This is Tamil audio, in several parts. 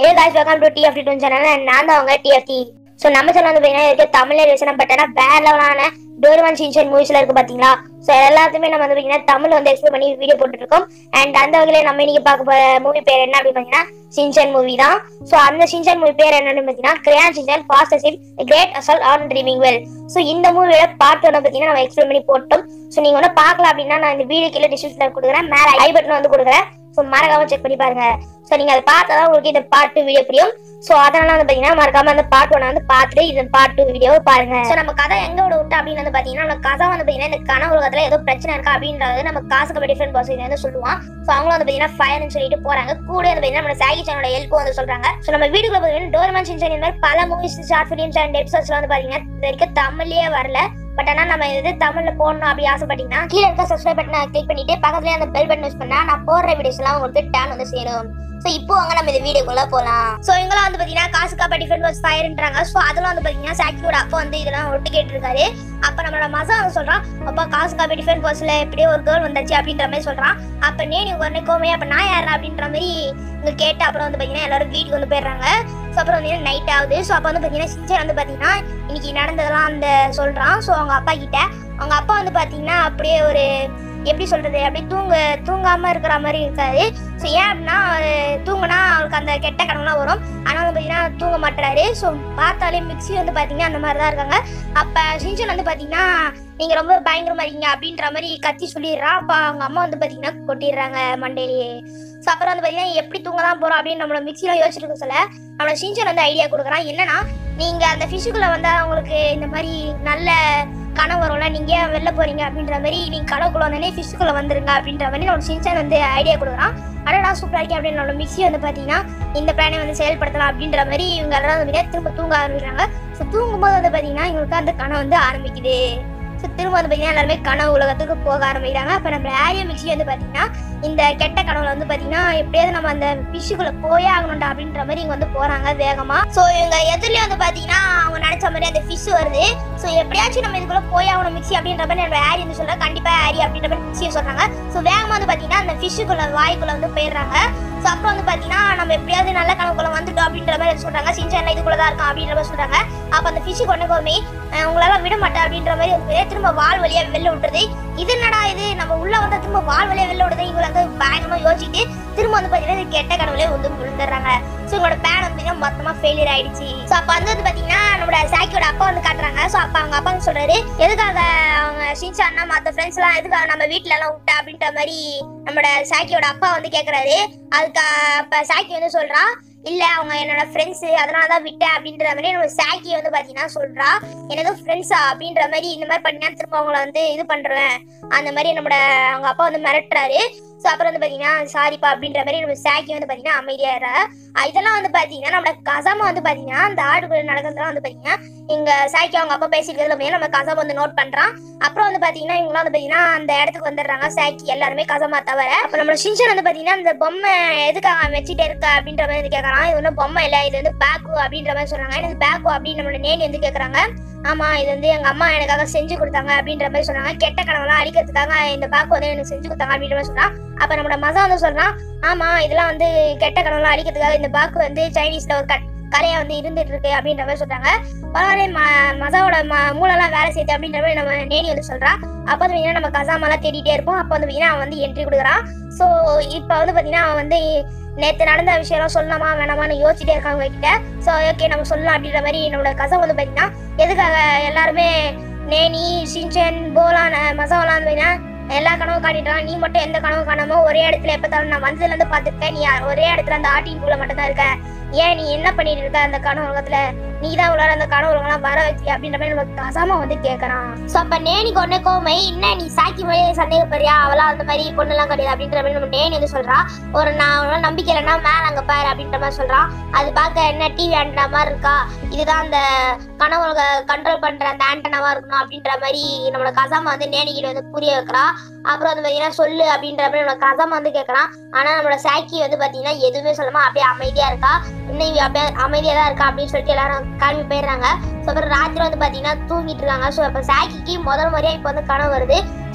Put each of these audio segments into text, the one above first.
A guys welcome to TFT two channel நான் தான் அவங்க டிஎஃப்டி ஸோ நம்ம சேனல் வந்து பார்த்தீங்கன்னா இதுக்கு தமிழ்ல ரிசனம் பட்டனா வேற லெவலான டோரிமான் சின்சன் மூவிஸ்ல இருக்கு பாத்தீங்களா ஸோ எல்லாத்தையுமே நம்ம வந்து பார்த்தீங்கன்னா தமிழ் வந்து எக்ஸ்பிளைன் பண்ணி வீடியோ போட்டுட்டு இருக்கோம் அண்ட் அந்த வகையில நம்ம இன்னைக்கு பார்க்க போற மூவி பேர் என்ன அப்படின்னு பார்த்தீங்கன்னா சின்சன் மூவி தான் ஸோ அந்த சின்சன் மூவி பேர் என்னன்னு பார்த்தீங்கன்னா crayon Shinchan fast asleep great assault on dreaming world so இந்த மூவியோட பார்ட் ஒன்று பார்த்தீங்கன்னா நம்ம எக்ஸ்பிளைன் பண்ணி போட்டோம் ஸோ நீங்க வந்து பார்க்கலாம் அப்படின்னா நான் இந்த வீடியோ கீழே டிஸ்கிரிப்ஷனில் கொடுக்குறேன் மேலே ஐ பட்டன் வந்து கொடுக்குறேன் ஸோ மறக்காம செக் பண்ணி பாருங்க ஸோ நீங்க அதை பார்த்தா தான் உங்களுக்கு இந்த பார்ட் டூ வீடியோ புரியும் ஸோ அதனால வந்து பாத்தீங்கன்னா மறக்காம அந்த பார்ட் ஒன் வந்து பார்த்துட்டு இந்த பார்ட் டூ வீடியோ பாருங்க ஸோ நம்ம கதை எங்க விட விட்டா அப்படின்னு வந்து பாத்தீங்கன்னா நம்ம கதை வந்து பாத்தீங்கன்னா இந்த கனவு உலகத்துல ஏதோ பிரச்சனை இருக்கா அப்படின்றது நம்ம காசுக்கு டிஃபரெண்ட் பர்சன் வந்து சொல்லுவான் ஸோ அவங்களும் வந்து பாத்தீங்கன்னா ஃபயர்னு சொல்லிட்டு போறாங்க கூட வந்து பாத்தீங்கன்னா நம்ம சாகி சேனலோட ஹெல்ப்பும் வந்து சொல்றாங்க ஸோ நம்ம வீட்டுக்குள்ள பாத்தீங்கன்னா டோர்மன் சின்சன் இந்த மாதிரி பல மூவிஸ் ஷார்ட் ஃபிலிம்ஸ் அண்ட் எபிசோட்ஸ்ல வந்து பாத்தீங்கன்னா இது வரைக்கும் தமிழ்லயே வரல பட் ஆனா நம்ம இது தமிழ்ல போடணும் அப்படி ஆசைப்பட்டீங்கன்னா கீழே இருக்க சப்ஸ்கிரைப் பட்டனை கிளிக் பண்ணிட்டு பக்கத்துலயே அந்த பெல் பட்டன் யூஸ் பண்ணா நான் போடுற வீடியோஸ் எல்லாம் உங்களுக்கு டேன் வந்து சேரும் சோ இப்போ வாங்க நம்ம இந்த வீடியோக்குள்ள போலாம் சோ இவங்கலாம் வந்து பாத்தீங்கன்னா காசு காப்பா டிஃபரெண்ட் வாஸ் ஃபயர்ன்றாங்க சோ அதெல்லாம் வந்து பாத்தீங்கன்னா சாக்கியோட அப்பா வந்து இதெல்லாம் ஒட்டு கேட்டு இருக்காரு அப்ப நம்மளோட மசா வந்து சொல்றான் அப்பா காசு காப்பி டிஃபரெண்ட் வாஸ்ல எப்படியோ ஒரு கேர்ள் வந்தாச்சு அப்படின்ற மாதிரி சொல்றான் அப்ப நேனி உடனே கோமே அப்ப நான் யாரா அப்படின்ற மாதிரி இங்க கேட்டு அப்புறம் வந்து பாத்தீங்கன்னா எல்லாரும் வீட்டுக்கு வந்து போயிடுறாங்க ஸோ அப்புறம் வந்து நைட் ஆகுது ஸோ அப்போ வந்து பார்த்தீங்கன்னா சின்சர் வந்து பார்த்தீங்கன்னா இன்னைக்கு நடந்ததெல்லாம் அந்த சொல்கிறான் ஸோ அவங்க அப்பா கிட்ட அவங்க அப்பா வந்து பார்த்தீங்கன்னா அப்படியே ஒரு எப்படி சொல்றது அப்படியே தூங்க தூங்காம இருக்கிற மாதிரி இருக்காரு ஸோ ஏன் அப்படின்னா அவரு தூங்குனா அவருக்கு அந்த கெட்ட கனவுலாம் வரும் ஆனால் வந்து பார்த்தீங்கன்னா தூங்க மாட்டுறாரு ஸோ பார்த்தாலே மிக்ஸி வந்து பார்த்தீங்கன்னா அந்த மாதிரி தான் இருக்காங்க அப்போ சின்சன் வந்து பார்த்தீங்கன்னா நீங்கள் ரொம்ப பயங்கரமா இருக்கீங்க அப்படின்ற மாதிரி கத்தி சொல்லிடுறான் அப்போ அவங்க அம்மா வந்து பார்த்தீங்கன்னா கொட்டிடுறாங்க மண்டையிலேயே ஸோ அப்புறம் வந்து பார்த்தீங்கன்னா எப்படி தூங்க தான் போகிறோம் அப்படின்னு நம்மள மிக்சியில் யோசிச்சுட்டு இருக்க சொல்ல நம்மளோட சின்சன் வந்து ஐடியா கொடுக்குறான் என்னன்னா நீங்க அந்த ஃபிஷ்ஷுக்குள்ள வந்தா உங்களுக்கு இந்த மாதிரி நல்ல கனவு வரும்ல நீங்க ஏன் வெளில போறீங்க அப்படின்ற மாதிரி நீங்க கனவுக்குள்ள வந்தோடனே ஃபிஷ்ஷுக்குள்ள வந்துருங்க அப்படின்ற மாதிரி நம்ம சின்சன் வந்து ஐடியா கொடுக்குறான் அடடா சூப்பரா இருக்கே அப்படின்னு நம்ம மிக்ஸி வந்து பாத்தீங்கன்னா இந்த பிளானை வந்து செயல்படுத்தலாம் அப்படின்ற மாதிரி இவங்க எல்லாம் வந்து பாத்தீங்கன்னா திரும்ப தூங்க ஆரம்பிக்கிறாங்க ஸோ தூங்கும்போது வந்து பாத்தீங்கன்னா இவங்களுக்கு அந்த கனவு வந்து ஆரம்பிக்குது ஸோ திரும்ப வந்து பார்த்தீங்கன்னா எல்லாருமே கனவு உலகத்துக்கு போக ஆரம்பிக்கிறாங்க அப்போ நம்ம ஆரிய மிக்ஸி வந்து பார்த்தீங்கன்னா இந்த கெட்ட கனவுல வந்து பார்த்தீங்கன்னா எப்படியாவது நம்ம அந்த ஃபிஷ்ஷுக்குள்ள போயே ஆகணும்டா அப்படின்ற மாதிரி இங்கே வந்து போகிறாங்க வேகமாக ஸோ இவங்க எதிரிலே வந்து பார்த்தீங்கன்னா அவங்க நினச்ச மாதிரி அந்த ஃபிஷ் வருது ஸோ எப்படியாச்சும் நம்ம இதுக்குள்ள போய் ஆகணும் மிக்ஸி அப்படின்ற மாதிரி நம்ம ஆரி வந்து சொல்கிறேன் கண்டிப்பாக ஆரி அப்படின்ற மாதிரி மிக்ஸியை சொல்கிறாங்க ஸோ வேகமாக வந்து பார்த்தீங்கன்னா அந்த ஃபிஷ்ஷுக்குள்ள வாய்க்குள்ள வந்து போயிடுறாங்க ஸோ அப்புறம் வந்து பார்த்தீங்கன்னா நம்ம எப்படியாவது நல்ல கனவுக்குள்ள வந்துட்டோம் அப்படின்ற மாதிரி சொல்கிறாங்க சின்சன் இதுக்குள்ள தான் இருக்கும் அப்படின்ற மாதிரி சொல்கிறாங்க அப்போ அந்த ஃபிஷ்ஷு கொண்டு போமே உங்களால விட மாட்டேன் அப்படின்ற மாதிரி வந்து திரும்ப வால் வழியா வெளில விட்டுறது இது என்னடா இது நம்ம உள்ள வந்தா திரும்ப வால் வழியா வெளில விடுறது இவங்க வந்து பயங்கரமா யோசிச்சுட்டு திரும்ப வந்து பாத்தீங்கன்னா இது கெட்ட கடவுளே வந்து விழுந்துடுறாங்க ஸோ இவங்களோட பேன் வந்து பாத்தீங்கன்னா மொத்தமா ஃபெயிலியர் ஆயிடுச்சு ஸோ அப்போ வந்து வந்து பாத்தீங்கன்னா நம்மளோட சாக்கியோட அப்பா வந்து காட்டுறாங்க ஸோ அப்போ அவங்க அப்பா வந்து சொல்றாரு எதுக்காக அவங்க ஷின்சான்னா மற்ற ஃப்ரெண்ட்ஸ் எல்லாம் எதுக்காக நம்ம வீட்ல எல்லாம் விட்டா அப்படின்ற மாதிரி நம்மளோட சாக்கியோட அப்பா வந்து கேக்குறாரு அதுக்கு அப்ப சாக்கி வந்து சொல்றா இல்ல அவங்க என்னோட ஃப்ரெண்ட்ஸ் அதனால தான் விட்டேன் அப்படின்ற மாதிரி நம்ம சாக்கி வந்து பாத்தீங்கன்னா சொல்றா எனக்கு ஃப்ரெண்ட்ஸா அப்படின்ற மாதிரி இந்த மாதிரி பண்ணினா திரும்ப அவங்கள வந்து இது பண்றேன் அந்த மாதிரி நம்மளோட அவங்க அப்பா வந்து மிரட்டுறாரு ஸோ அப்புறம் வந்து பாத்தீங்கன்னா சாரிப்பா அப்படின்ற மாதிரி நம்ம சாக்கி வந்து பாத்தீங்கன்னா அமைதியாயிரா இதெல்லாம் வந்து பாத்தீங்கன்னா நம்மளோட கசாம வந்து பாத்தீங்கன்னா அந்த ஆடுகள் நடக்கிறதுலாம் வந்து பாத்தீங்கன்னா இங்க சாக்கி அவங்க அப்பா பேசிக்கிறதுல போய் நம்ம கசாம வந்து நோட் பண்றான் அப்புறம் வந்து பாத்தீங்கன்னா இவங்களாம் வந்து பாத்தீங்கன்னா அந்த இடத்துக்கு வந்துடுறாங்க சாக்கி எல்லாருமே கசமா தவிர அப்ப நம்மளோட சின்சன் வந்து பாத்தீங்கன்னா இந்த பொம்மை எதுக்காக வச்சுட்டே இருக்க அப்படின்ற மாதிரி வந்து கேக்குறான் இது வந்து பொம்மை இல்ல இது வந்து பேக்கு அப்படின்ற மாதிரி சொல்றாங்க இது பேக்கு அப்படின்னு நம்மளோட நேனி வந்து கேக்குறாங்க ஆமா இது வந்து எங்க அம்மா எனக்காக செஞ்சு கொடுத்தாங்க அப்படின்ற மாதிரி சொன்னாங்க கெட்ட கனவுலாம் அழிக்கிறதுக்காக இந்த பேக்கு வந்து எனக்கு செஞ்சு கொடுத்தாங்க அப்படின்ற மாதிரி சொல்றான் அப்ப நம்மளோட மசா வந்து சொல்றான் ஆமா இதெல்லாம் வந்து கெட்ட கனவுலாம் அழிக்கிறதுக்காக இந்த பேக்கு வந்து சைனீஸ்ல ஒரு கட் கரையா வந்து இருந்துட்டு இருக்கு அப்படின்ற மாதிரி சொல்றாங்க பரவாயில்ல ம மசாவோட ம மூளைலாம் வேலை செய்யுது அப்படின்ற மாதிரி நம்ம நேனி வந்து சொல்றா அப்போ வந்து பார்த்தீங்கன்னா நம்ம கசாமெல்லாம் தேடிட்டே இருப்போம் அப்போ வந்து பார்த்தீங்கன்னா அவன் வந்து என்ட்ரி கொடுக்குறான் ஸோ இப்போ வந்து பார்த்தீங்கன்னா அவன் வந்து நேற்று நடந்த விஷயம்லாம் சொல்லலாமா வேணாமான்னு யோசிச்சுட்டே இருக்காங்க கிட்ட ஸோ ஓகே நம்ம சொல்லலாம் அப்படின்ற மாதிரி நம்மளோட கசம் வந்து பார்த்தீங்கன்னா எதுக்காக எல்லாருமே நேனி சின்சன் போலான மசாவெல்லாம் வந்து பார்த்தீங்கன்னா எல்லா கனவும் காட்டிட்டான் நீ மட்டும் எந்த கனவும் காணாம ஒரே இடத்துல எப்ப தவிர நான் வந்ததுல இருந்து பாத்துருக்கேன் நீ ஒரே இடத்துல அந்த ஆட்டின் குள்ள மட்டும் தான் இருக்க ஏன் நீ என்ன பண்ணிட்டு இருக்க அந்த கனவு உலகத்துல நீ தான் உள்ளார அந்த கனவு உலகம் வர வச்சு அப்படின்ற மாதிரி நம்ம கசாம வந்து கேக்குறான் சோ அப்ப நேனிக்கு ஒண்ணு கோமை என்ன நீ சாக்கி மொழி சந்தேகப்படுறியா அவளா அந்த மாதிரி பொண்ணெல்லாம் கிடையாது அப்படின்ற மாதிரி நம்ம நேனி வந்து சொல்றா ஒரு நான் அவனால நம்பிக்கை இல்லைன்னா மேல அங்க பாரு அப்படின்ற மாதிரி சொல்றான் அது பார்க்க என்ன டிவி ஆண்டனா மாதிரி இருக்கா இதுதான் அந்த கனவு கண்ட்ரோல் பண்ற அந்த ஆண்டனாவா இருக்கணும் அப்படின்ற மாதிரி நம்மளோட கசாம வந்து நேனிக்கிட்ட வந்து புரிய வைக்கிறா அப்புறம் வந்து பாத்தீங்கன்னா சொல்லு அப்படின்ற மாதிரி நம்மளோட கசாம வந்து கேட்கறான் ஆனா நம்மளோட சாக்கி வந்து பாத்தீங்கன்னா எதுவுமே சொல்லாம அப்படியே அமைதியா இருக்கா இன்னும் இவ அப்படியே அமைதியா தான் இருக்கா அப்படின்னு சொல்லிட்டு எல்லாரும் கிளம்பி போயிடுறாங்க ஸோ அப்புறம் ராத்திரி வந்து பாத்தீங்கன்னா தூங்கிட்டு இருக்காங்க ஸோ அப்போ சாக்கிக்கு முதல் முறையா இப்போ வந்து கனவு வருது ஸோ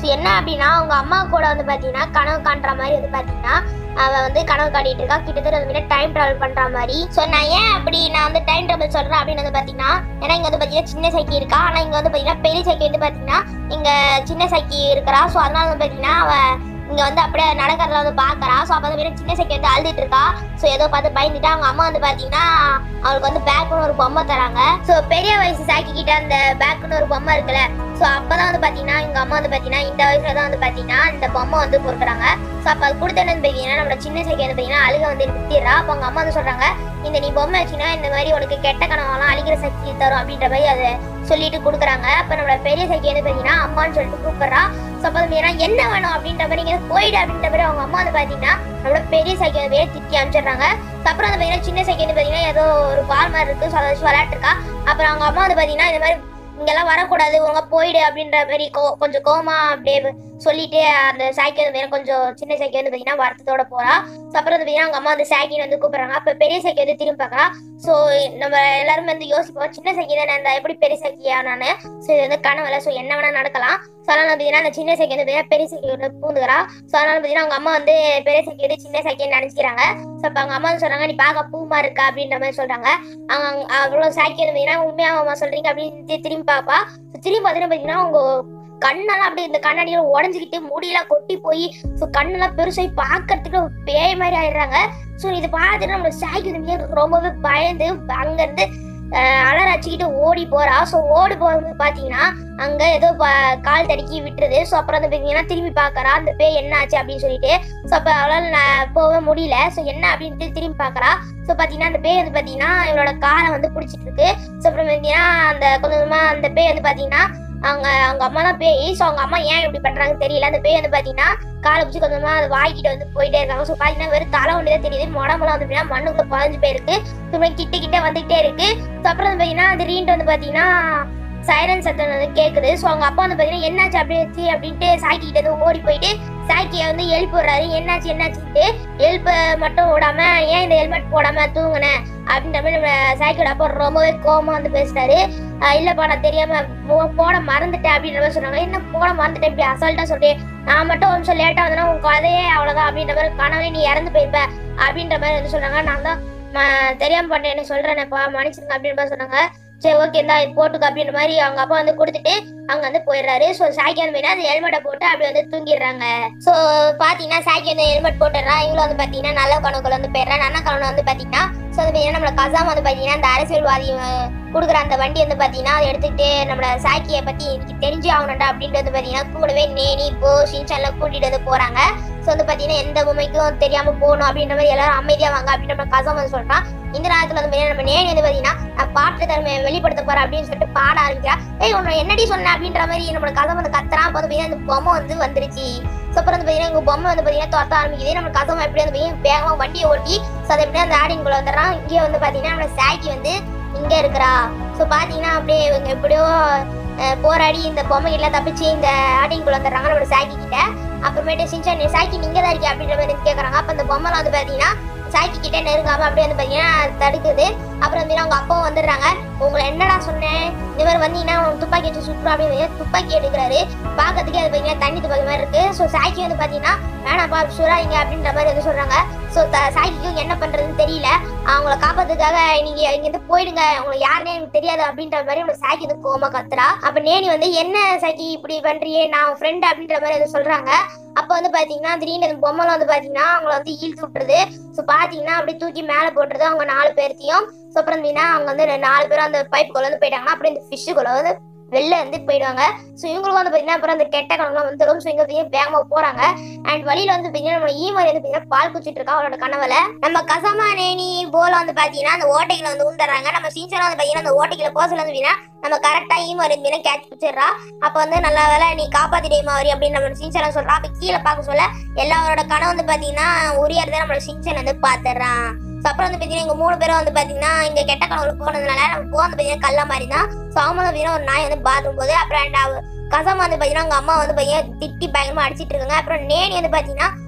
என்ன அப்படின்னா அவங்க அம்மா கூட வந்து பார்த்தீங்கன்னா கனவு காண்ற மாதிரி வந்து பார்த்தீங்கன்னா அவ வந்து கனவு காட்டிட்டு இருக்கா கிட்டத்தட்ட வந்து டைம் டிராவல் பண்ற மாதிரி ஸோ நான் ஏன் அப்படி நான் வந்து டைம் டிராவல் சொல்றேன் அப்படின்னு வந்து பார்த்தீங்கன்னா ஏன்னா இங்க வந்து பார்த்தீங்கன்னா சின்ன சைக்கி இருக்கா ஆனால் இங்க வந்து பார்த்தீங்கன்னா பெரிய சைக்கி வந்து பார்த்தீங்கன்னா இங்க சின்ன சைக்கி இருக்கிறா ஸோ அதனால வந்து பார்த்தீங்கன்னா அவ இங்க வந்து அப்படியே நடக்கிறத வந்து பாக்குறா ஸோ அப்போ வந்து சின்ன சைக்கி வந்து அழுதுட்டு இருக்கா ஸோ ஏதோ பார்த்து பயந்துட்டா அவங்க அம்மா வந்து பார்த்தீங்கன்னா அவளுக்கு வந்து பேக்குன்னு ஒரு பொம்மை தராங்க ஸோ பெரிய வயசு சாக்கி கிட்ட அந்த பேக்குன்னு ஒரு பொம்மை இருக்குல்ல ஸோ அப்பதான் வந்து பார்த்தீங்கன்னா எங்க அம்மா வந்து பார்த்தீங்கன்னா இந்த வயசுல தான் வந்து பார்த்தீங்கன்னா இந்த பொம்மை வந்து கொடுக்குறாங்க ஸோ அப்போ அது கொடுத்தேன்னு பார்த்தீங்கன்னா நம்மளோட சின்ன சைக்கி வந்து பார்த்தீங்கன்னா அழுக வந்து நிறுத்திடுறா அப்போ அவங்க அம்மா வந்து சொல்றாங்க இந்த நீ பொம்மை வச்சுன்னா இந்த மாதிரி உனக்கு கெட்ட கனவெல்லாம் அழிக்கிற சக்தி தரும் அப்படின்ற மாதிரி அதை சொல்லிட்டு கொடுக்குறாங்க அப்போ நம்மளோட பெரிய சைக்கி வந்து பார்த்தீங்கன்னா அம்மான்னு சொல்லிட்டு கூப்பிடுறா ஸோ அப்போ வந்து பார்த்தீங்கன்னா என்ன வேணும் அப்படின்ற மாதிரி நீங்க போயிடு அப்படின்ற மாதிரி அவங்க அம்மா வந்து பார்த்தீங்கன்னா நம்மளோட பெரிய சைக்கி வந்து வேறு திட்டி அனுப்பிச்சிடுறாங்க ஸோ அப்புறம் வந்து பார்த்தீங்கன்னா சின்ன சைக்கி வந்து பார்த்தீங்கன்னா ஏதோ ஒரு பால் மாதிரி இருக்கு ஸோ அதை வச்சு விளையாட்டுருக்கா அப்புறம் அவங்க அம்மா வந்து பார்த்தீங்கன்னா இந்த மாதிரி இங்கெல்லாம் வரக்கூடாது உங்க போயிடு அப்படின்ற மாதிரி கோ கொஞ்சம் கோமா அப்படியே சொல்லிட்டு அந்த சாக்கி வந்து பார்த்தீங்கன்னா கொஞ்சம் சின்ன சாக்கி வந்து பார்த்தீங்கன்னா வருத்தத்தோட போறா ஸோ அப்புறம் வந்து பார்த்தீங்கன்னா அவங்க அம்மா வந்து சாக்கின்னு வந்து கூப்பிடுறாங்க அப்போ பெரிய சாக்கி வந்து திரும்பி பார்க்கறா ஸோ நம்ம எல்லாருமே வந்து யோசிப்போம் சின்ன சாக்கி தானே அந்த எப்படி பெரிய சாக்கியா நானு ஸோ இது வந்து கனவுல ஸோ என்ன வேணா நடக்கலாம் ஸோ அதனால பார்த்தீங்கன்னா அந்த சின்ன சாக்கி வந்து பார்த்தீங்கன்னா பெரிய சாக்கி வந்து பூந்துக்கிறா ஸோ அதனால பார்த்தீங்கன்னா அவங்க அம்மா வந்து பெரிய சாக்கி வந்து சின்ன சாக்கின்னு நினைச்சுக்கிறாங்க ஸோ அப்போ அவங்க அம்மா வந்து சொல்றாங்க நீ பார்க்க பூமா இருக்கா அப்படின்ற மாதிரி சொல்றாங்க அவங்க அவங்க அவ்வளோ சாக்கி வந்து பார்த்தீங்கன்னா உண்மையாக அம்மா சொல்றீங்க அப்படின்னு திரும்பி பார்ப்பா So திரும்பி பார்த்தீங்கன்னா பார்த்தீங்கன்னா அவங்க கண்ணெல்லாம் அப்படியே இந்த கண்ணாடியில உடஞ்சிக்கிட்டு முடியெல்லாம் கொட்டி போய் ஸோ கண்ணெல்லாம் பெருசாகி பார்க்கறதுக்கு ஒரு பேய் மாதிரி ஆயிடுறாங்க ஸோ இது பார்த்துட்டு நம்ம சாய்க்கு வந்து ரொம்பவே பயந்து அங்கேருந்து அலற அடிச்சுக்கிட்டு ஓடி போறா ஸோ ஓடி போகும்போது பார்த்தீங்கன்னா அங்க ஏதோ ப- கால் தடுக்கி விட்டுருது ஸோ அப்புறம் வந்து பார்த்தீங்கன்னா திரும்பி பார்க்கறா அந்த பேய் என்ன ஆச்சு அப்படின்னு சொல்லிட்டு ஸோ அப்போ அவளால் நான் போக முடியல ஸோ என்ன அப்படின்ட்டு திரும்பி பார்க்கறா ஸோ பார்த்தீங்கன்னா அந்த பேய் வந்து பார்த்தீங்கன்னா இவளோட காலை வந்து பிடிச்சிட்டு இருக்கு ஸோ அப்புறம் பார்த்தீங்கன்னா அந்த கொஞ்சம் கொஞ்சமா அந்த பேய் வந்து பார்த்தீங்கன்னா அவங்க அவங்க அம்மா தான் பேய் ஸோ அவங்க அம்மா ஏன் இப்படி பண்றாங்கன்னு தெரியல அந்த பேய் வந்து பார்த்தீங்கன்னா காலை பிடிச்சி கொஞ்சமா அது வாய்க்கிட்ட வந்து போயிட்டே இருக்காங்க ஸோ பார்த்தீங்கன்னா வெறும் தலை ஒன்று தான் தெரியுது உடம்புலாம் வந்து பார்த்தீங்கன்னா மண்ணுக்குள்ள பதினஞ்சு போயிருக்கு திரும்ப கிட்ட கிட்ட வந்துகிட்டே இருக்கு ஸோ அப்புறம் வந்து பார்த்தீங்கன்னா திடீர்னு வந்து பார்த்தீங்கன்னா சைரன் சத்தம் வந்து கேட்குது ஸோ அவங்க அப்பா வந்து பார்த்தீங்கன்னா என்னாச்சு அப்படியே அப்படின்ட்டு சாக்கி கிட்ட இருந்து ஓடி போயிட்டு சாக்கியை வந்து எழுப்பி விடுறாரு என்னாச்சு என்னாச்சுன்ட்டு எழுப்ப மட்டும் விடாம ஏன் இந்த ஹெல்மெட் போடாம தூங்குன அப்படின்ற மாதிரி நம்ம சாக்கியோட அப்பா ரொம்பவே கோவமா வந்து பேசுறாரு ஆஹ் இல்லப்பா நான் தெரியாம போ- போட மறந்துட்டேன் அப்படின்ற மாதிரி சொன்னாங்க என்ன போட மறந்துட்டேன் இப்படி அசால்ட்டா சொல்றேன் நான் மட்டும் ஒரு நிமிஷம் லேட்டா வந்தேன்னா உன் கதையே அவ்வளவுதான் அப்படின்ற மாதிரி கனவே நீ இறந்து போயிருப்ப அப்படின்ற மாதிரி வந்து சொன்னாங்க நான் தான் ம- தெரியாம பண்ணேன் என்ன சொல்றேனப்பா மன்னிச்சிருங்க அப்படின்ற மாதிரி சொன்னாங்க சரி ஓகே இந்தா இது போட்டுக்க அப்படின்ற மாதிரி அவங்க அப்பா வந்து கொடுத்துட்டு அங்க வந்து போயிடுறாரு ஸோ சாக்கி வந்து பார்த்தீங்கன்னா அந்த ஹெல்மெட்டை போட்டு அப்படி வந்து தூங்கிடுறாங்க ஸோ பாத்தீங்கன்னா சாக்கி வந்து ஹெல்மெட் போட்டுறா இவங்களும் வந்து பாத்தீங்கன்னா நல்ல கணக்குள்ள வந்து போயிடுறா நல்ல கணக்கு வந்து பாத்தீங்கன்னா ஸோ வந்து பார்த்தீங்கன்னா நம்மள கசாம் வந்து பாத்தீங்கன்னா அந்த அரசியல்வாதி அஹ், கொடுக்குற அந்த வண்டி வந்து பாத்தீங்கன்னா அதை எடுத்துக்கிட்டு நம்மள சாக்கியை பத்தி எனக்கு தெரிஞ்சு ஆகணும்டா அப்படின்ட்டு வந்து பாத்தீங்கன்னா கூடவே நேனி போ ஷின்சான்லாம் கூட்டிட்டு வந்து போறாங்க ஸோ வந்து பாத்தீங்கன்னா எந்த பொம்மைக்கும் தெரியாம போகணும் அப்படின்ற மாதிரி எல்லாரும் அமைதியா வாங்க அப்படின்ற மாதிரி கசாம் வந்து சொல்றான் இந்த நேரத்துல வந்து பாத்தீங்கன்னா நம்ம நேனி வந்து பாத்தீங்கன்னா நான் பாட்டு தன்மையை வெளிப்படுத்த போறேன் அப்படின்னு சொல்லிட்டு பாட ஆரம்பிக்கிறா ஏய் உன்னை என்னடி சொன்ன அப்படின்ற மாதிரி நம்மளோட கதை வந்து கத்துறான் அப்போ வந்து பாத்தீங்கன்னா இந்த பொம்மை வந்து வந்துருச்சு ஸோ அப்புறம் வந்து பாத்தீங்கன்னா எங்க பொம்மை வந்து பாத்தீங்கன்னா துரத்த ஆரம்பிக்குது நம்ம கதவை எப்படி வந்து பாத்தீங்கன்னா வேகமா வண்டியை ஓட்டி ஸோ அதை எப்படியா அந்த ஆடிங்குள்ள வந்துடுறான் இங்கே வந்து பாத்தீங்கன்னா நம்ம சாக்கி வந்து இங்க இருக்கிறா ஸோ பாத்தீங்கன்னா அப்படியே இவங்க எப்படியோ அஹ், போராடி இந்த பொம்மைகள்லாம் தப்பிச்சு இந்த ஆடிங்குள்ள வந்துடுறாங்க நம்மளோட சாக்கி கிட்ட அப்புறமேட்டு சின்சான் நீ சாக்கி நீங்க தான் இருக்கே அப்படின்ற மாதிரி கேட்குறாங்க அப்போ அந்த பொம்மைலாம் வந்து பாத்தீங்கன்னா சாக்கி கிட்ட நெருங்காம அப்படியே வந்து பாத்தீங்கன்னா தடுக்குது அப்புறம் வந்து அவங்க அப்பாவும் வந்துடுறாங்க உங்களை என்னடா சொன்னேன் இந்த மாதிரி வந்தீங்கன்னா உனக்கு துப்பாக்கி வச்சு சுற்றுறோம் அப்படின்னு துப்பாக்கி எடுக்கிறாரு பார்க்கறதுக்கே அது பார்த்தீங்கன்னா தண்ணி துப்பாக்கி மாதிரி இருக்கு ஸோ சாக்கி வந்து பார்த்தீங்கன்னா வேணாப்பா சுறாதீங்க அப்படின்ற மாதிரி வந்து சொல்றாங்க ஸோ சாக்கிக்கும் என்ன பண்றதுன்னு தெரியல அவங்கள காப்பாத்துக்காக நீங்க இங்கிருந்து போயிடுங்க உங்களுக்கு யாருன்னே எனக்கு தெரியாது அப்படின்ற மாதிரி நம்ம சாக்கி வந்து கோமா கத்துறா அப்ப நேனி வந்து என்ன சாக்கி இப்படி பண்றியே நான் ஃப்ரெண்ட் அப்படின்ற மாதிரி வந்து சொல்றாங்க அப்ப வந்து பாத்தீங்கன்னா திடீர்னு அந்த பொம்மைலாம் வந்து பாத்தீங்கன்னா அவங்கள வந்து இழுத்து விட்டுருது ஸோ பாத்தீங்கன்னா அப்படியே தூக்கி மேல போட்டுருது அவங்க நாலு பேர்த்தையும் ஸோ அப்புறம் பார்த்தீங்கன்னா அவங்க வந்து ரெண்டு நாலு பேரும் அந்த பைப்புக்குள்ள வந்து போயிட்டாங்கன்னா அப்புறம் இந்த ஃபிஷ்ஷுக்குள்ள வந்து வெளில வந்து போயிடுவாங்க ஸோ இவங்களுக்கும் வந்து பார்த்தீங்கன்னா அப்புறம் அந்த கெட்ட கணக்குலாம் வந்துடும் ஸோ இங்க பார்த்தீங்கன்னா வேகமாக போறாங்க அண்ட் வழியில வந்து பார்த்தீங்கன்னா நம்ம ஈமரி வந்து பார்த்தீங்கன்னா பால் குச்சிட்டு இருக்கா அவளோட கனவுல நம்ம கசமா நேனி போல வந்து பார்த்தீங்கன்னா அந்த ஓட்டைகளை வந்து உந்துறாங்க நம்ம சீசனா வந்து பார்த்தீங்கன்னா அந்த ஓட்டைகளை போசல வந்து பார்த்தீங்கன்னா நம்ம கரெக்டா ஈமரி வந்து கேட்ச் பிடிச்சிடுறா அப்போ வந்து நல்ல வேலை நீ காப்பாத்திட்டே மாறி அப்படின்னு நம்ம சின்சனா சொல்றா அப்போ கீழே பார்க்க சொல்ல எல்லாரோட கனவு வந்து பார்த்தீங்கன்னா உரியறதை நம்மளோட சின்சன் வந்து பார்த்துடுறான் ஸோ அப்புறம் வந்து பார்த்தீங்கன்னா எங்க மூணு பேரும் வந்து பார்த்தீங்கன்னா இங்க கெட்ட கனவுல போனதுனால நம்ம போக வந்து பார்த்தீங்கன்னா கல்ல மாதிரி தான் ஸோ அவங்க வந்து பார்த்தீங்கன்னா ஒரு நாய் வந்து பாத்ரூம் போகுது அப்புறம் and அவ- கசமா வந்து பார்த்தீங்கன்னா அவங்க அம்மா வந்து பார்த்தீங்கன்னா திட்டி பயங்கரமா அடிச்சிட்டு இருக்காங்க அப்புறம் நேனி வந்து பார்த்தீங்கன்னா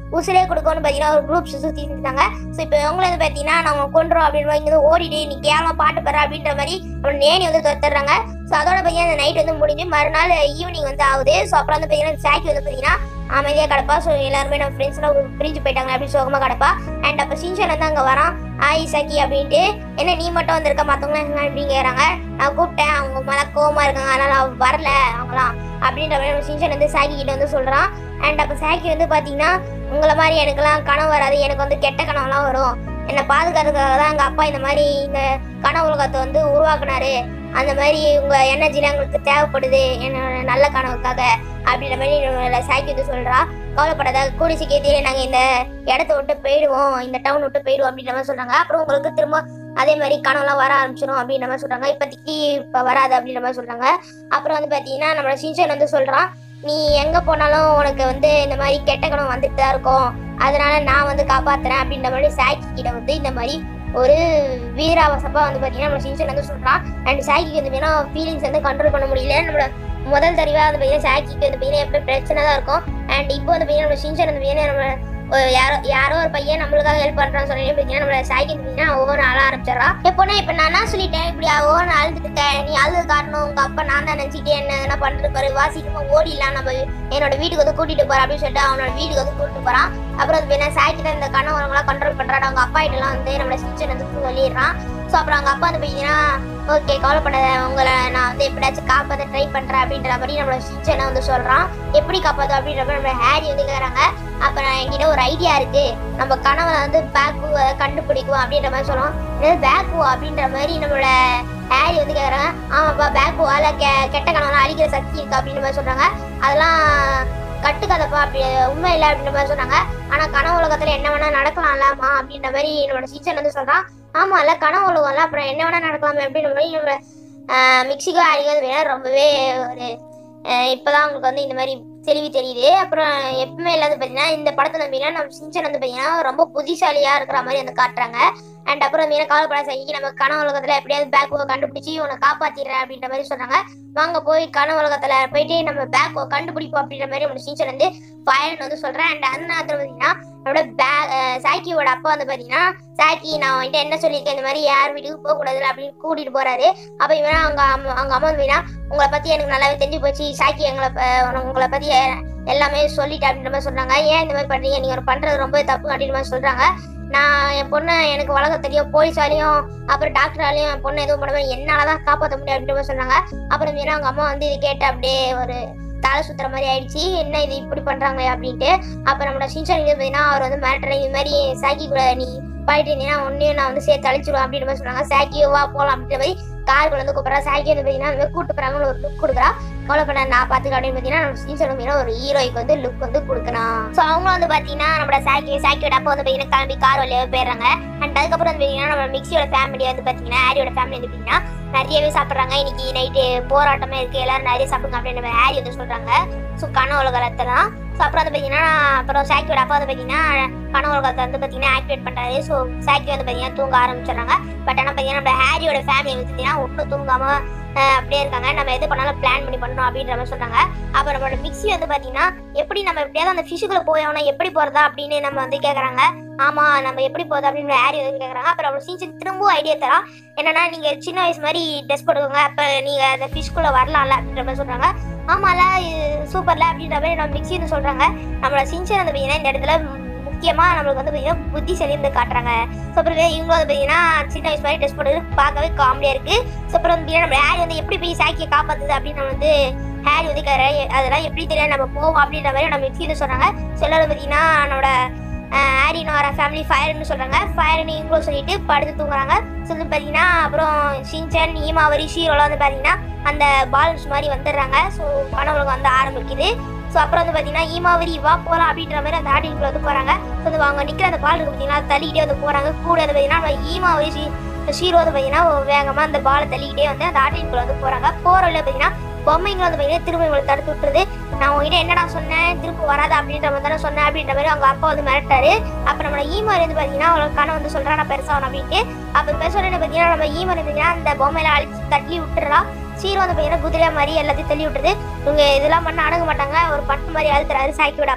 உசிரே கொடுக்கணும்னு பார்த்தீங்கன்னா ஒரு குரூப் சுற்றி இருந்தாங்க ஸோ இப்போ இவங்கள வந்து பார்த்தீங்கன்னா நம்ம கொண்டுறோம் அப்படின்னு இங்கே வந்து ஓடிடு நீ கேவலமா பாட்டு பெற அப்படின்ற மாதிரி நம்ம நேனி வந்து துரத்துறாங்க ஸோ அதோட பார்த்தீங்கன்னா அந்த நைட் வந்து முடிஞ்சு மறுநாள் ஈவினிங் வந்து ஆகுது ஸோ அப்புறம் வந்து பார்த்தீங்கன்னா சாக்கி வந்து பார்த்தீங்கன்னா அமைதியாக கிடப்பா ஸோ எல்லாருமே நம்ம ஃப்ரெண்ட்ஸ்லாம் பிரிஞ்சு போயிட்டாங்க அப்படின்னு சோகமாக கிடப்பா அண்ட் அப்போ சின்சன் வந்து அங்கே வரான் ஆய் சக்கி அப்படின்ட்டு என்ன நீ மட்டும் வந்திருக்க மற்றவங்களாம் என்ன அப்படின்னு கேட்குறாங்க நான் கூப்பிட்டேன் அவங்க மேலே கோவமா இருக்காங்க அதனால அவ வரல அவங்களாம் அப்படின்ற மாதிரி நம்ம சின்சன் வந்து சாக்கி கிட்ட வந்து சொல்கிறான் அண்ட் அப்போ சாக்கி வந்து பார்த்தீங்கன்னா உங்களை மாதிரி எனக்குலாம் கனவு வராது எனக்கு வந்து கெட்ட கனவுலாம் வரும் என்னை பாதுகாத்துக்காக தான் எங்கள் அப்பா இந்த மாதிரி இந்த கனவு உலகத்தை வந்து உருவாக்குனாரு அந்த மாதிரி உங்கள் எனர்ஜிலாம் எங்களுக்கு தேவைப்படுது என்னோட நல்ல கனவுக்காக அப்படின்ற மாதிரி நம்மள சாக்கி வந்து சொல்கிறா கவலைப்படாத கூடி சீக்கிரத்திலே நாங்கள் இந்த இடத்த விட்டு போயிடுவோம் இந்த டவுன் விட்டு போயிடுவோம் அப்படின்ற மாதிரி சொல்கிறாங்க அப்புறம் உங்களுக்கு திரும்ப அதே மாதிரி கனவுலாம் வர ஆரம்பிச்சிடும் அப்படின்ற மாதிரி சொல்கிறாங்க இப்போதைக்கு இப்போ வராது அப்படின்ற மாதிரி சொல்கிறாங்க அப்புறம் வந்து பார்த்தீங்கன்னா நம்மளோட சின்சன் வந்து சொல்கிறான் நீ எங்கே போனாலும் உனக்கு வந்து இந்த மாதிரி கெட்ட கனவு வந்துட்டு தான் இருக்கும் அதனால நான் வந்து காப்பாத்துறேன் அப்படின்ற மாதிரி சாக்கி கிட்ட வந்து இந்த மாதிரி ஒரு வீராவசப்பா வந்து பார்த்தீங்கன்னா நம்ம சின்சன் வந்து சொல்கிறான் அண்ட் சாக்கிக்கு வந்து பார்த்தீங்கன்னா ஃபீலிங்ஸ் வந்து கண்ட்ரோல் பண்ண முடியல நம்மளோட முதல் தடவை வந்து பார்த்தீங்கன்னா சாக்கிக்கு வந்து பார்த்தீங்கன்னா எப்போ பிரச்சனை தான் இருக்கும் அண்ட் இப்போ வந்து பார்த்தீங்கன்னா நம்ம சின்சன் வந்து பார்த்தீங்கன்னா நம்ம ஒரு யாரோ யாரோ ஒரு பையன் நம்மளுக்காக ஹெல்ப் பண்றான்னு சொல்லி பார்த்தீங்கன்னா நம்மள சாய்க்கு பார்த்தீங்கன்னா ஒவ்வொரு அழ ஆரம்பிச்சிடறா எப்போனா இப்போ நான் என்ன சொல்லிட்டேன் இப்படி ஒவ்வொரு அழுதுட்டு இருக்க நீ அழுது காரணம் உங்க அப்பா நான் தான் நினைச்சிட்டு என்ன என்ன பண்றது பாரு வாசிக்குமா ஓடிடலாம் நம்ம என்னோட வீட்டுக்கு வந்து கூட்டிட்டு போறேன் அப்படின்னு சொல்லிட்டு அவனோட வீட்டுக்கு வந்து கூட்டிட்டு போறான் அப்புறம் வந்து என்ன சாய்க்கிட்ட இந்த கணவர்களாம் கண்ட்ரோல் பண்றாரு அவங்க அப்பா கிட்டலாம் வந்து நம்மள சின்சன் வந்து சொல்லிடுறான் ஸோ அப்புறம் அவங்க அப்பா வந்து பார்த்தீங்கன்னா ஓகே கவலைப்படாத உங்களை நான் வந்து எப்படியாச்சும் காப்பாற்ற ட்ரை பண்றேன் அப்படின்ற மாதிரி நம்மளோட சின்சனை வந்து சொல்றான் எப்படி காப்பாற்று அப்படின்ற மாதிரி நம்ம ஹேரி வந்து கேட்குறாங்க அப்போ நான் என்கிட்ட ஒரு ஐடியா இருக்கு நம்ம கனவை வந்து பேக்கு கண்டுபிடிக்கும் அப்படின்ற மாதிரி சொல்லுவோம் பேக்கு அப்படின்ற மாதிரி நம்மளோட ஹேரி வந்து கேட்குறாங்க ஆமாப்பா பேக்குவால கெ கெட்ட கனவெல்லாம் அழிக்கிற சக்தி இருக்கு அப்படின்ற மாதிரி சொல்றாங்க அதெல்லாம் கட்டுக்கதைப்பா அப்படி உண்மை இல்லை அப்படின்ற மாதிரி சொன்னாங்க ஆனா கனவு உலகத்துல என்ன வேணா நடக்கலாம்லாமா அப்படின்ற மாதிரி என்னோட டீச்சர் வந்து சொல்றான் ஆமால கனவு உலகம்ல அப்புறம் என்ன வேணா நடக்கலாமே அப்படின்ற மாதிரி நம்ம மிக்சிகோ ஹேரி வந்து வேணா ரொம்பவே ஒரு ஆஹ் இப்பதான் அவங்களுக்கு வந்து இந்த மாதிரி தெளிவு தெரியுது அப்புறம் எப்பவுமே இல்லாத பார்த்தீங்கன்னா இந்த படத்துல பார்த்தீங்கன்னா நம்ம சின்சன் வந்து பார்த்தீங்கன்னா ரொம்ப புத்திசாலியா இருக்கிற மாதிரி வந்து காட்டுறாங்க அண்ட் அப்புறம் பார்த்தீங்கன்னா காலப்பட சைக்கு நம்ம கனவு உலகத்துல எப்படியாவது பேக் கண்டுபிடிச்சி உன்னை காப்பாத்திடுறேன் அப்படின்ற மாதிரி சொல்றாங்க வாங்க போய் கனவு உலகத்துல போயிட்டு நம்ம பேக் கண்டுபிடிப்போம் அப்படின்ற மாதிரி நம்ம சின்சன் வந்து ஃபயர்னு வந்து சொல்றேன் அண்ட் அந்த நேரத்துல பார்த்தீங்கன்னா நம்மளோட பேக் சாக்கியோட அப்பா வந்து பார்த்தீங்கன்னா சாக்கி நான் வந்துட்டு என்ன சொல்லியிருக்கேன் இந்த மாதிரி யார் வீட்டுக்கு போக கூடாது அப்படின்னு கூட்டிட்டு போறாரு அப்ப இவனா அவங்க அம்மா அவங்க அம்மா வந்து பார்த்தீங்கன்னா உங்களை பத்தி எனக்கு நல்லாவே தெரிஞ்சு போச்சு சாக்கி எங்களை ப- உங்களை பத்தி எ- எல்லாமே சொல்லிட்டு அப்படின்ற மாதிரி சொல்றாங்க ஏன் இந்த மாதிரி பண்றீங்க நீங்க ஒரு பண்றது ரொம்ப தப்பு அப்படின்ற மாதிரி சொல்றாங்க நான் என் பொண்ணை எனக்கு வளர்க்க தெரியும் போலீஸாலையும் அப்புறம் டாக்டராலையும் என் பொண்ணை எதுவும் பண்ண என்னாலதான் காப்பாற்ற முடியும் அப்படின்ற மாதிரி சொல்றாங்க அப்புறம் மீனா அவங்க அம்மா வந்து இது கேட்டு அப்படியே ஒரு தலை சுத்துற மாதிரி ஆயிடுச்சு என்ன இது இப்படி பண்றாங்களே அப்படின்ட்டு அப்ப நம்மளோட சின்சான் இது பார்த்தீங்கன்னா அவர் வந்து மிரட்டுற இது மாதிரி சாக்கி கூட நீ போயிட்டு இருந்தீங்கன்னா ஒன்னையும் நான் வந்து சேர்த்து அழிச்சிடுவேன் அப்படின்ற மாதிரி சொன்னாங்க சாக்கி வா போலாம் அப்படின்ற மாதிரி காருக்குள்ள வந்து கூப்பிட்றா சாக்கி வந்து பார்த்தீங்கன்னா அந்த மாதிரி கூட்டு போறாங்கன்னு ஒரு லுக் கொடுக்குறா கவலைப்பட நான் பார்த்துக்க அப்படின்னு பார்த்தீங்கன்னா நம்ம சீசன் வந்து ஒரு ஹீரோய்க்கு வந்து லுக் வந்து கொடுக்கணும் ஸோ அவங்க வந்து பார்த்தீங்கன்னா நம்மளோட சாக்கி சாக்கியோட அப்பா வந்து பார்த்தீங்கன்னா கிளம்பி கார் வழியாக போயிடுறாங்க அண்ட் அதுக்கப்புறம் வந்து பார்த்தீங்கன்னா நம்ம மிக்சியோட ஃபேமிலி வந்து பார்த்தீங்கன்னா ஹாரியோட ஃபேமிலி வந்து பார்த்தீங்கன்னா நிறையவே சாப்பிட்றாங்க இன்னைக்கு நைட்டு போராட்டமே இருக்கு எல்லாரும் நிறைய சாப்பிடுங்க அப்படின்னு நம்ம ஹாரி வந்து சொல்றாங்க ஸோ கனவு உலகத்தெல்லாம் ஸோ அப்புறம் வந்து பார்த்தீங்கன்னா அப்புறம் சாக்கியோட அப்பா வந்து பார்த்தீங்கன்னா கனவு உலகத்தை வந்து பார்த்தீங்கன்னா ஆக்டிவேட் பண்ணுறாரு ஸோ சாக்கி வந்து பார்த்தீங்கன்னா தூங்க ஆரம்பிச்சிடுறாங்க பட் ஆனால் பார்த்தீங்கன்னா நம்ம ஹாரியோட ஃபேமிலி வந்து பார்த்தீங்கன்னா ஒன்றும் தூங்காம அஹ், அப்படியே இருக்காங்க நம்ம எது பண்ணாலும் பிளான் பண்ணி பண்ணணும் அப்படின்ற மாதிரி சொல்றாங்க அப்போ நம்மளோட மிக்ஸி வந்து பார்த்தீங்கன்னா எப்படி நம்ம எப்படியாவது அந்த ஃபிஷுக்குள்ள போயணும் எப்படி போறதா அப்படின்னு நம்ம வந்து கேட்குறாங்க ஆமா நம்ம எப்படி போகுது அப்படின்னு ஹாரி வந்து கேட்குறாங்க அப்புறம் நம்ம சீசன் திரும்பவும் ஐடியா தரா என்னன்னா நீங்க சின்ன வயசு மாதிரி ட்ரெஸ் போட்டுக்கோங்க அப்ப நீங்க அந்த ஃபிஷ்குள்ள வரலாம்ல அப்படின்ற மாதிரி சொல்றாங்க ஆமால இது சூப்பர்ல அப்படின்ற மாதிரி நம்ம மிக்ஸி வந்து சொல்றாங்க நம்மளோட சின்சன் வந்து பார்த்தீங்கன்னா இந்த இடத்துல ம், முக்கியமா நம்மளுக்கு வந்து பார்த்தீங்கன்னா புத்திசாலி வந்து காட்டுறாங்க ஸோ அப்புறம் இவங்க வந்து பார்த்தீங்கன்னா சின்ன வயசு மாதிரி ட்ரெஸ் போட்டு பார்க்கவே காமெடியா இருக்கு ஸோ அப்புறம் வந்து பார்த்தீங்கன்னா நம்ம ஹேரி வந்து எப்படி போய் சாக்கியை காப்பாத்துது அப்படின்னு நம்ம வந்து ஹேரி வந்து கேக்குறாரு. அதெல்லாம் எப்படி தெரியாது நம்ம போவோம் அப்படின்ற மாதிரி நம்ம மிக்ஸி வந்து சொல்றாங்க ஸோ எல்லாரும் பார்த்தீங்கன்னா நம்மளோட ஹாரி நோரா ஃபேமிலி ஃபயர்னு சொல்றாங்க ஃபயர்னு இவங்களும் சொல்லிட்டு படுத்து தூங்குறாங்க ஸோ வந்து பார்த்தீங்கன்னா அப்புறம் ஷின்சன் ஈமாவரி ஷீரோலாம் வந்து பார்த்தீங்கன்னா அந்த பால்ஸ் மாதிரி வந்துடுறாங்க ஸோ கனவுலகம் வந்து ஆரம்பிக்குது ஸோ அப்புறம் வந்து பார்த்தீங்கன்னா ஈமாவரி வா போகலாம் அப்படின்ற மாதிரி அந்த ஆடியன்குள்ள வந்து போகிறாங்க ஸோ வந்து அவங்க நிற்கிற அந்த பால் இருக்கு பார்த்தீங்கன்னா அதை தள்ளிக்கிட்டே வந்து போகிறாங்க கூட வந்து பார்த்தீங்கன்னா நம்ம ஈமாவரி ஷீ ஷீரோ வந்து பார்த்தீங்கன்னா வேகமாக அந்த பாலை தள்ளிக்கிட்டே வந்து அந்த ஆடியன்குள்ள வந்து போகிறாங்க போகிற வழியில பார்த்தீங்கன்னா பொம்மைங்களை வந்து பார்த்தீங்கன்னா திரும்ப இவங்களை தடுத்து விட்டுருது நான் உங்ககிட்ட என்னடா சொன்னேன் திரும்ப வராது அப்படின்ற மாதிரி தானே சொன்னேன் அப்படின்ற மாதிரி அவங்க அப்பா வந்து மிரட்டாரு அப்போ நம்ம ஈமாரி வந்து பார்த்தீங்கன்னா அவளோட கணவன் வந்து சொல்றா நான் பெருசாகணும் அப்படின்ட்டு அப்போ பெருசாக பார்த்தீங்கன்னா நம்ம ஈமாரி பார்த்தீங்கன்னா அந்த பொம்மையில அழிச்சு தள்ளி விட்டுறா சீரோ வந்து பார்த்தீங்கன்னா குதிரை மாதிரி எல்லாத்தையும் தள்ளி விட்டுருது இவங்க இதெல்லாம் பண்ண அடங்க மாட்டாங்க ஒரு பட்டு மாதிரி அழுத்துறாரு சாக்கியோட அப்பா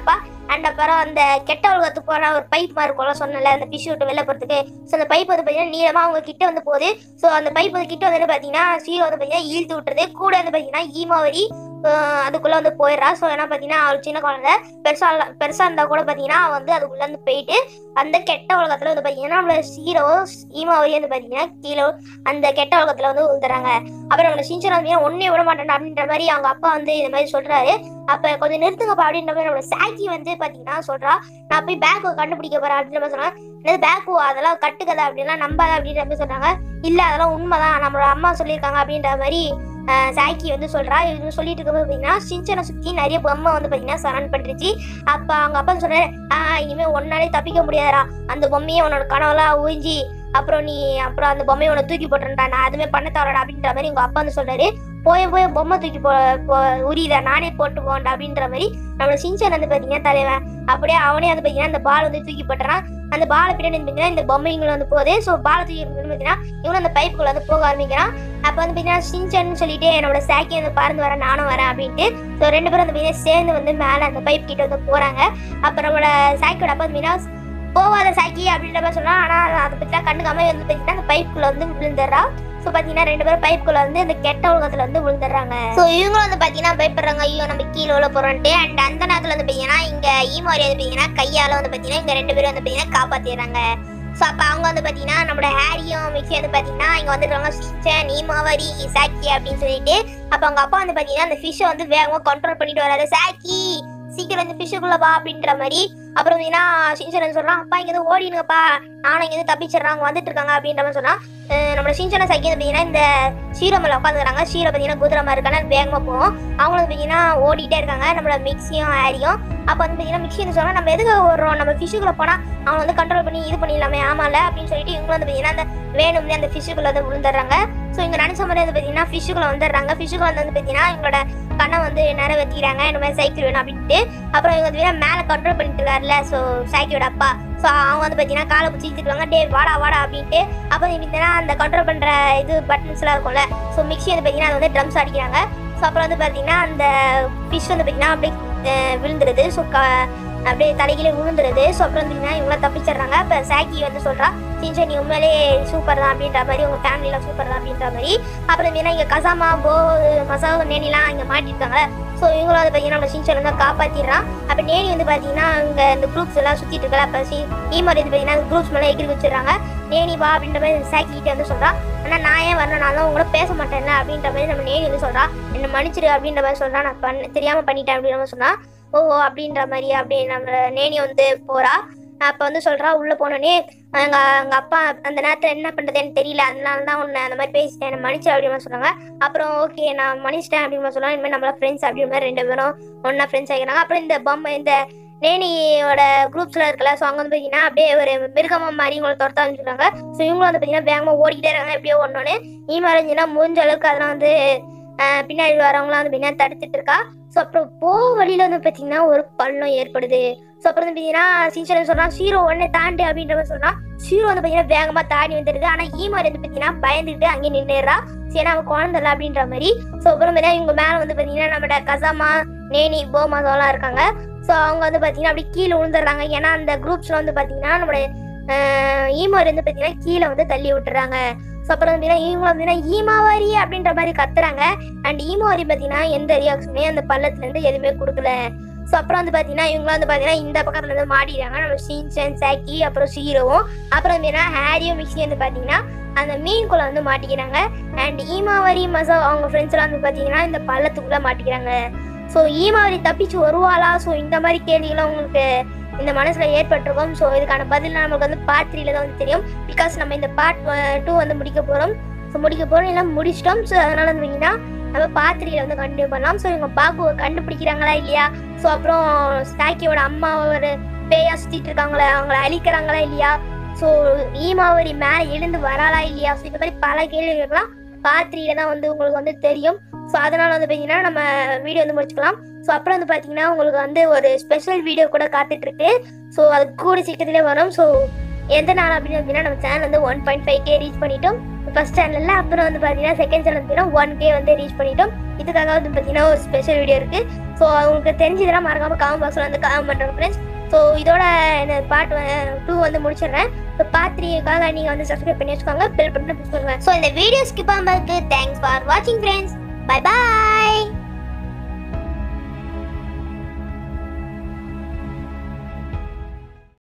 அண்ட் அப்புறம் அந்த கெட்ட உலகத்துக்கு போற ஒரு பைப் மாதிரி இருக்கும்ல சொன்னல அந்த ஃபிஷ் விட்டு வெளில போறதுக்கு ஸோ அந்த பைப் வந்து பார்த்தீங்கன்னா நீளமா அவங்க கிட்ட வந்து போகுது ஸோ அந்த பைப் வந்து கிட்ட வந்து பார்த்தீங்கன்னா சீரோ வந்து பார்த்தீங்கன்னா இழுத்து விட்டுறது கூட வந்து பார்த்தீங்கன்னா ஈமாவரி ஆஹ் அதுக்குள்ள வந்து போயிடுறா ஸோ ஏன்னா பார்த்தீங்கன்னா அவள் சின்ன குழந்தை பெருசா இல்ல- பெருசா இருந்தா கூட பார்த்தீங்கன்னா அவ வந்து அதுக்குள்ள இருந்து போயிட்டு அந்த கெட்ட உலகத்துல வந்து பார்த்தீங்கன்னா நம்மள சீரோ ஈமாவரி வந்து பார்த்தீங்கன்னா கீழே அந்த கெட்ட உலகத்துல வந்து விழுந்துறாங்க அப்புறம் நம்மள சின்சன் வந்து ஒன்னே விட மாட்டேன் அப்படின்ற மாதிரி அவங்க அப்பா வந்து இந்த மாதிரி சொல்றாரு அப்ப கொஞ்சம் நிறுத்துங்கப்பா அப்படின்ற மாதிரி நம்மளோட சாக்கி வந்து பாத்தீங்கன்னா சொல்றா நான் போய் பேக்கோ கண்டுபிடிக்க போறேன் அப்படின்ற மாதிரி சொன்னாங்க என்னது பேக்கோ அதெல்லாம் கட்டுக்கதை அப்படின்லாம் நம்பாத அப்படின்ற மாதிரி சொல்றாங்க இல்ல அதெல்லாம் உண்மைதான் நம்மளோட அம்மா சொல்லியிருக்காங்க அப்படின்ற மாதிரி ஆஹ், சாக்கி வந்து சொல்றா இது சொல்லிட்டு இருக்கும்போது பாத்தீங்கன்னா சின்சனை சுத்தி நிறைய பொம்மை வந்து பாத்தீங்கன்னா சரண் பண்ணிருச்சு அப்ப அவங்க அப்பா சொல்றாரு ஆஹ் இனிமே ஒன்னாலே தப்பிக்க முடியாதுடா அந்த பொம்மையை உன்னோட கனவுலாம் ஊஞ்சி அப்புறம் நீ அப்புறம் அந்த பொம்மையை உன்னை தூக்கி போட்டுறா நான் அதுமே பண்ண தவறடா அப்படின்ற மாதிரி உங்க அப்பா வந்து சொல்றாரு போய போய பொம்மை தூக்கி போ போ- உரியுதா நானே போட்டு போண்டா அப்படின்ற மாதிரி நம்மளோட சின்சன் வந்து பாத்தீங்கன்னா தலைவன் அப்படியே அவனே வந்து பாத்தீங்கன்னா அந்த பால் வந்து தூக்கி போட்டுறான் அந்த பாலை பின்னாடி வந்து பாத்தீங்கன்னா இந்த பொம்மைங்களும் வந்து போகுது ஸோ பாலை தூக்கி வந்து பாத்தீங்கன்னா இவனும் அந்த பைப்புக்குள்ள வந்து போக ஆரம்பிக்கிறான் அப்ப வந்து பாத்தீங்கன்னா சின்சன் சொல்லிட்டு என்னோட சாக்கி வந்து பறந்து வரேன் நானும் வரேன் அப்படின்ட்டு ஸோ ரெண்டு பேரும் வந்து பாத்தீங்கன்னா சேர்ந்து வந்து மேல அந்த பைப் கிட்ட வந்து போறாங்க அப்ப நம்மளோட சாக்கியோட அப்பா வந்து பாத்தீங்கன்னா போவாத சாக்கி அப்படின்ற மாதிரி சொன்னா ஆனா அதை பத்திலாம் கண்டுக்காம வந்து பாத்தீங்கன்னா அந்த பைப்புக்குள்ள வந்து விழுந்துடுறா ஸோ பார்த்தீங்கன்னா ரெண்டு பேரும் பைப்புக்குள்ள வந்து இந்த கெட்ட உலகத்துல வந்து விழுந்துடுறாங்க ஸோ இவங்களும் வந்து பார்த்தீங்கன்னா பயப்படுறாங்க ஐயோ நம்ம கீழே உள்ள போறோன்ட்டு அண்ட் அந்த நேரத்தில் வந்து பார்த்தீங்கன்னா இங்க ஈமாரி வந்து பார்த்தீங்கன்னா கையால வந்து பார்த்தீங்கன்னா இங்க ரெண்டு பேரும் வந்து பார்த்தீங்கன்னா காப்பாத்திடுறாங்க ஸோ அப்போ அவங்க வந்து பார்த்தீங்கன்னா நம்மளோட ஹேரியும் மிக்சி வந்து பார்த்தீங்கன்னா இங்கே வந்துருவாங்க சிச்சன் ஈமாவரி சாக்கி அப்படின்னு சொல்லிட்டு அப்போ அவங்க அப்பா வந்து பார்த்தீங்கன்னா அந்த ஃபிஷ்ஷை வந்து வேகமாக கண்ட்ரோல் பண்ணிட்டு வராது சாக்கி சீக்கிரம் இந்த ஃபிஷ்ஷுக்குள்ள வா அப்படின்ற மாதிரி அப்புறம் பார்த்தீங்கன்னா சின்சன் சொல்றான் அப்பா இங்க இருந்து ஓடினுங்கப்பா நானும் இங்க இருந்து தப்பிச்சிடுறான் அவங்க வந்துட்டு இருக்காங்க அப்படின்ற மாதிரி சொன்னா அஹ் நம்மளோட சின்சன சைக்கி வந்து பார்த்தீங்கன்னா இந்த ஷீரோ மேல உட்காந்துக்கிறாங்க ஷீரோ பார்த்தீங்கன்னா குதிரை மாதிரி இருக்காங்க வேகமா போவோம் அவங்களும் வந்து பார்த்தீங்கன்னா ஓடிட்டே இருக்காங்க நம்மளோட மிக்சியும் ஹேரியும் அப்போ வந்து பார்த்தீங்கன்னா மிக்சி வந்து சொன்னா நம்ம எதுக்கு ஓடுறோம் நம்ம ஃபிஷ்ஷுக்குள்ள போனா அவங்க வந்து கண்ட்ரோல் பண்ணி இது பண்ணிடலாமே ஆமால அப்படின்னு சொல்லிட்டு இவங்க வந்து பார்த்தீங்கன்னா அந்த வேணும்னே அந்த ஃபிஷ்ஷுக்குள்ள வந்து விழுந்துடுறாங்க ஸோ இங்க நினைச்ச மாதிரி வந்து பார்த்தீங்கன்னா ஃபிஷ்ஷுக்குள்ள வந்துடுறாங்க ஃபிஷ்ஷுக்குள்ள வந்து வந்து பார்த்தீங்கன்னா இவங்களோட கண்ணை வந்து நிறைவேற்றிக்கிறாங்க இந்த மாதிரி சைக்கிள் வேணும் அப்படின்ட்டு அப்புறம் இவங்க வந்து மேலே கண்ட்ரோல் பண்ணிட்டு இருக்காருல்ல ஸோ சைக்கிளோட அப்பா ஸோ அவங்க வந்து பார்த்தீங்கன்னா காலை பிடிச்சி திட்டுவாங்க டே வாடா வாடா அப்படின்ட்டு அப்போ பார்த்தீங்கன்னா அந்த கண்ட்ரோல் பண்ணுற இது பட்டன்ஸ்லாம் இருக்கும்ல ஸோ மிக்ஸி வந்து பார்த்தீங்கன்னா அது வந்து ட்ரம்ஸ் அடிக்கிறாங்க ஸோ அப்புறம் வந்து பார்த்தீங்கன்னா அந்த ஃபிஷ் வந்து பார்த்தீங்கன்னா அப்படியே அஹ், விழுந்துருது ஸோ க அப்படியே தலைகீழ விழுந்துருது ஸோ அப்புறம் பார்த்தீங்கன்னா இவங்களாம் தப்பிச்சிடுறாங்க இப்போ சாக்கி வந்து சொல்கிறா சின்சன் நீ உண்மையிலே சூப்பர் தான் அப்படின்ற மாதிரி உங்கள் ஃபேமிலிலாம் சூப்பர் தான் அப்படின்ற மாதிரி அப்புறம் பார்த்தீங்கன்னா இங்கே கசாமா போ மசாவோ நேனிலாம் இங்கே மாட்டிருக்காங்க ஸோ இவங்களும் வந்து பார்த்தீங்கன்னா நம்ம சின்சன் வந்து காப்பாற்றிடுறான் அப்போ நேனி வந்து பார்த்தீங்கன்னா இங்கே இந்த குரூப்ஸ் எல்லாம் சுற்றிட்டு இருக்கல அப்போ சி ஈமர் வந்து பார்த்தீங்கன்னா குரூப்ஸ் மேலே எகிரி வச்சிடுறாங்க நேனி வா அப்படின்ற மாதிரி சாக்கிக்கிட்ட வந்து சொல்கிறா ஆனால் நான் ஏன் வரணும் நான் தான் உங்களோட பேச மாட்டேன்ல அப்படின்ற மாதிரி நம்ம நேனி வந்து சொல்கிறா என்னை மன்னிச்சிடு அப்படின்ற மாதிரி சொல்கிறா நான் பண்ண தெரியாமல் பண்ணிட்டேன் அப்படின்ற மாதிரி சொன்னா ஓ அப்படின்ற மாதிரி அப்படியே நம்ம நேனி வந்து போகிறா அப்போ வந்து சொல்கிறா உள்ளே போனோடனே எங்க எங்க அப்பா அந்த நேரத்தில் என்ன பண்ணுறதுன்னு தெரியல அதனால தான் உன்னை அந்த மாதிரி பேசிட்டேன் என்னை மன்னிச்சு அப்படின்னு மாதிரி சொன்னாங்க அப்புறம் ஓகே நான் மன்னிச்சிட்டேன் அப்படின்னு மாதிரி சொன்னா இனிமேல் நம்மள ஃப்ரெண்ட்ஸ் அப்படின்னு மாதிரி ரெண்டு பேரும் ஒன்றா ஃப்ரெண்ட்ஸ் ஆகிக்கிறாங்க அப்புறம் இந்த பொம்மை இந்த நேனியோட குரூப்ஸ்ல இருக்கல ஸோ அங்கே வந்து பார்த்தீங்கன்னா அப்படியே ஒரு மிருகமா மாதிரி இவங்களை துரத்த ஆரம்பிச்சிருக்காங்க ஸோ இவங்களும் வந்து பார்த்தீங்கன்னா வேகமாக ஓடிக்கிட்டே இருக்காங்க எப்படியோ ஒன்னொன்னு ஈமறைஞ்சுன்னா முடிஞ்ச அளவுக்கு அதெல்லாம் வந்து ஆஹ், பின்னாடி வரவங்களாம் வந்து பார்த்தீங்கன்னா தடுத்துட்டு இருக்கா ஸோ அப்புறம் போ வழியில வந்து பார்த்தீங்கன்னா ஒரு பள்ளம் ஏற்படுது ஸோ அப்புறம் வந்து பார்த்தீங்கன்னா சீசன் சொல்றான் சீரோ உடனே தாண்டு அப்படின்ற மாதிரி சொல்றான் சீரோ வந்து பார்த்தீங்கன்னா வேகமாக தாண்டி வந்துடுது ஆனால் ஈமாரி வந்து பார்த்தீங்கன்னா பயந்துட்டு அங்கே நின்றுடுறா சரி அவன் குழந்தை இல்லை அப்படின்ற மாதிரி ஸோ அப்புறம் பார்த்தீங்கன்னா இவங்க மேலே வந்து பார்த்தீங்கன்னா நம்மளோட கசாமா நேனி போமாசோலாம் இருக்காங்க ஸோ அவங்க வந்து பார்த்தீங்கன்னா அப்படி கீழே விழுந்துடுறாங்க ஏன்னா அந்த குரூப்ஸ்ல வந்து பார்த்தீங்கன்னா நம்மளோட ஈமாரி வந்து பார்த்தீங்கன்னா கீழே வந்து தள்ளி விட்டுறாங்க ஸோ அப்புறம் பார்த்தீங்கன்னா இவங்க வந்து ஈமாவாரி அப்படின்ற மாதிரி கத்துறாங்க அண்ட் ஈமாவாரி பார்த்தீங்கன்னா எந்த ரியாக்ஷனே அந்த பள்ளத்துல இருந்து எதுவுமே கொடுக்கல ஸோ அப்புறம் வந்து பார்த்தீங்கன்னா இவங்க வந்து பார்த்தீங்கன்னா இந்த பக்கத்துல இருந்து மாட்டிடுறாங்க நம்ம ஷீன்சன் சாக்கி அப்புறம் ஷீரோவும் அப்புறம் பார்த்தீங்கன்னா ஹேரியும் மிக்ஸி வந்து பார்த்தீங்கன்னா அந்த மீன்குள்ள வந்து மாட்டிக்கிறாங்க அண்ட் ஈமாவரி மசா அவங்க ஃப்ரெண்ட்ஸ்லாம் வந்து பார்த்தீங்கன்னா இந்த பள்ளத்துக்குள்ள மாட்டிக்கிறாங்க ஸோ ஈமாவரி தப்பிச்சு வருவாளா ஸோ இந்த மாதிரி கேள்விகளும் உங்களுக்கு இந்த மனசுல ஏற்பட்டிருக்கும் ஸோ இதுக்கான பதில் நமக்கு வந்து பார்ட் த்ரீல தான் வந்து தெரியும் பிகாஸ் நம்ம இந்த பார்ட் டூ வந்து முடிக்க போறோம் ஸோ முடிக்க போறோம் இல்லை முடிச்சிட்டோம் ஸோ அதனால வந்து பார்த்தீங்கன்னா நம்ம பார்ட் த்ரீல வந்து கண்டினியூ பண்ணலாம் ஸோ இவங்க பாக்குவை கண்டுபிடிக்கிறாங்களா இல்லையா ஸோ அப்புறம் ஸ்டாக்கியோட அம்மா ஒரு பேயா சுத்திட்டு இருக்காங்களா அவங்கள அழிக்கிறாங்களா இல்லையா ஸோ ஈமாவரி மேலே எழுந்து வராளா இல்லையா ஸோ இந்த மாதிரி பல கேள்விகள்லாம் பார்ட் த்ரீல தான் வந்து உங்களுக்கு வந்து தெரியும் ஸோ அதனால வந்து பார்த்தீங்கன்னா நம்ம வீடியோ வந்து முடிச்சுக்கலாம் ஸோ அப்புறம் வந்து பார்த்தீங்கன்னா உங்களுக்கு வந்து ஒரு ஸ்பெஷல் வீடியோ கூட காத்துட்டு இருக்கு ஸோ அது கூட சீக்கிரத்திலே வரும் ஸோ எந்த நாள் அப்படின்னு பார்த்தீங்கன்னா நம்ம சேனல் வந்து one point five K reach பண்ணிட்டோம் ஃபர்ஸ்ட் சேனலில் அப்புறம் வந்து பார்த்தீங்கன்னா செகண்ட் சேனல் பார்த்தீங்கன்னா ஒன் கே வந்து ரீச் பண்ணிட்டோம் இதுக்காக வந்து பார்த்தீங்கன்னா ஒரு ஸ்பெஷல் வீடியோ இருக்குது ஸோ உங்களுக்கு தெரிஞ்சதெல்லாம் மறக்காமல் காமெண்ட் பாக்ஸில் வந்து காமெண்ட் பண்ணுறேன் ஃப்ரெண்ட்ஸ் ஸோ இதோட பார்ட் டூ வந்து முடிச்சிடுறேன் ஸோ பார்ட் த்ரீக்காக நீங்கள் வந்து சப்ஸ்கிரைப் பண்ணி வச்சுக்கோங்க பெல் பட்டன் ப்ரெஸ் பண்ணுங்க ஸோ இந்த வீடியோ ஸ்கிப் ஆகாமக்கு தேங்க்ஸ் ஃபார் வாட்சிங் ஃப்ரெண்ட்ஸ் பை பாய்